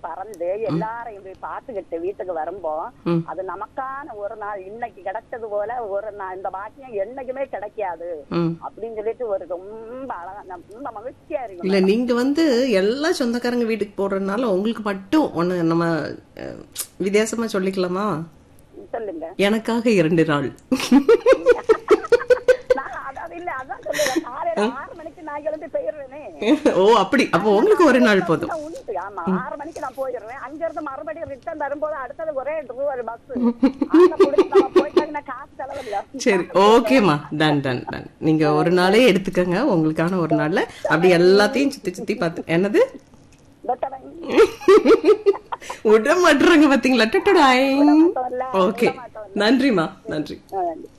பறந்து எல்லாரையும் போய் பார்த்துக்கிட்டு வீட்டுக்கு வரும்போ ம். அது நமக்கான ஒரு நாள் இன்னைக்கு கிடைச்சது போல ஒரு நாள் இந்த பாக்கியம் என்னைக்குமே கிடைக்காது ம் அப்படின்னு சொல்லிட்டு ஒரு ரொம்ப அழகா ரொம்ப மகிழ்ச்சியா இருக்கு இல்ல நீங்க வந்து எல்லா சொந்தக்காரங்க வீட்டுக்கு போடுறதுனால உங்களுக்கு மட்டும் ஒண்ணு நம்ம அஹ், வித்தியாசமா சொல்லிக்கலாமா சொல்லுங்க எனக்காக இரண்டு நாள் நான் அதாவது இல்ல அதான் சொல்லுவேன் காலையில ஆறு மணிக்கு நான் எழுந்து போயிடுவேனே ஓ அப்படி அப்போ உங்களுக்கு ஒரு நாள் போதும் அதான் உண்டு ஆமா ஆறு மணிக்கு நான் போயிடுவேன் அங்க இருந்து மறுபடியும் ரிட்டர்ன் வரும்போது அடுத்தது ஒரே ஒரு பஸ் நம்ம போயிட்டாங்கன்னா காசு செலவில்ல சரி ஓகேம்மா டன் டன் டன் நீங்க ஒரு நாளே எடுத்துக்கங்க உங்களுக்கான ஒரு நாள்ல அப்படி எல்லாத்தையும் சுத்தி சுத்தி பார்த்து என்னது தொட்டவன் விட மாட்டுறாங்க பாத்தீங்களா டட்டடாய் மாட்டோம்ல, ஓகே விட மாட்டோம்ல. நன்றிம்மா நன்றி ஆ,